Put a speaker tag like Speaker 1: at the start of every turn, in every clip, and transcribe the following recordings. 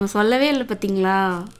Speaker 1: சொல்லவே இல்லை பார்த்தீங்களா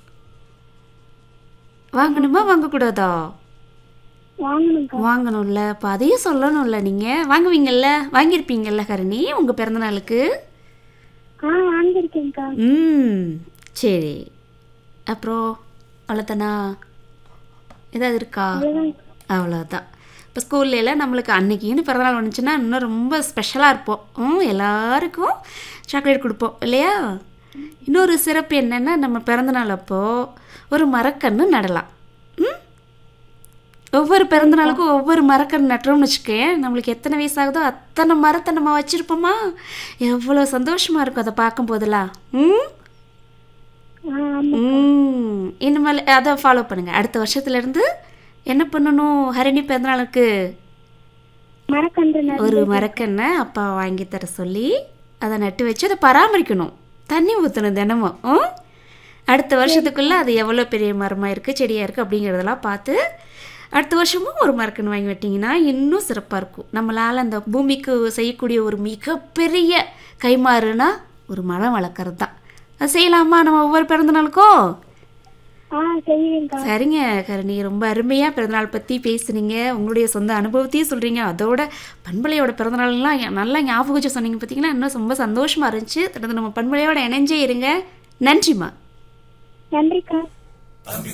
Speaker 1: வாங்கணுமா வாங்கக்கூடாதா
Speaker 2: வாங்கணும்க்கா
Speaker 1: வாங்கணும்ல அப்போ அதையும் சொல்லணும்ல நீங்கள் வாங்குவீங்கல்ல வாங்கியிருப்பீங்கல்ல ஹரணி உங்கள் பிறந்தநாளுக்கு
Speaker 2: ஆ வாங்கியிருக்கேன்க்கா
Speaker 1: ம் சரி அப்புறம் அவ்வளோதானா ஏதாவது இருக்கா
Speaker 2: அவ்வளோதான்
Speaker 1: அவ்வளோதான் இப்போ ஸ்கூல்ல நம்மளுக்கு அன்னைக்குன்னு பிறந்தநாள் வந்துச்சுன்னா இன்னும் ரொம்ப ஸ்பெஷலாக இருப்போம் ம் எல்லாருக்கும் சாக்லேட் கொடுப்போம் இல்லையா இன்னொரு சிறப்பு என்னென்னா நம்ம பிறந்தநாள் அப்போது ஒரு மரக்கன்று நடலாம் ம் ஒவ்வொரு பிறந்தநாளுக்கும் ஒவ்வொரு மரக்கன்று நட்டுறோம்னு வச்சுக்கேன் நம்மளுக்கு எத்தனை வயசாகுதோ அத்தனை மரத்தை நம்ம வச்சுருப்போமா எவ்வளோ சந்தோஷமாக இருக்கும் அதை பார்க்கும்போதெல்லாம் ம்
Speaker 2: ஆ ஆமாம்
Speaker 1: ம் இனிமேல் அதை ஃபாலோ பண்ணுங்கள் அடுத்த வருஷத்துலேருந்து என்ன பண்ணணும் ஹரிணி பிறந்தநாளுக்கு
Speaker 2: மரக்கன்று நடு
Speaker 1: ஒரு மரக்கண்ணை அப்பா வாங்கி தர சொல்லி அதை நட்டு வச்சு அதை பராமரிக்கணும் தண்ணி ஊற்றணும் தினமும் ம்? அடுத்த வருஷத்துக்குள்ளே அது எவ்வளோ பெரிய மரமாக இருக்குது செடியாக இருக்குது அப்படிங்கிறதெல்லாம் பார்த்து அடுத்த வருஷமும் ஒரு மரக்கன்று வாங்கி விட்டிங்கன்னா இன்னும் சிறப்பாக இருக்கும் நம்மளால் அந்த பூமிக்கு செய்யக்கூடிய ஒரு மிகப்பெரிய கைமாறுனா ஒரு மரம் வளர்க்குறது தான் அது செய்யலாமா நம்ம ஒவ்வொரு பிறந்த நாளுக்கும்
Speaker 2: ஆ செய்வேன்க்கா
Speaker 1: சரிங்க கருணி ரொம்ப அருமையாக பிறந்தநாள் பற்றி பேசுனீங்க உங்களுடைய சொந்த அனுபவத்தையும் சொல்கிறீங்க அதோட பண்பலையோட பிறந்தநாள்லாம் நல்லா ஞாபகம் வச்சு சொன்னீங்க பார்த்தீங்கன்னா இன்னும் ரொம்ப சந்தோஷமாக இருந்துச்சு தொடர்ந்து நம்ம பண்பலையோட இணைஞ்சே இருங்க நன்றிம்மா
Speaker 2: நன்றிக்கா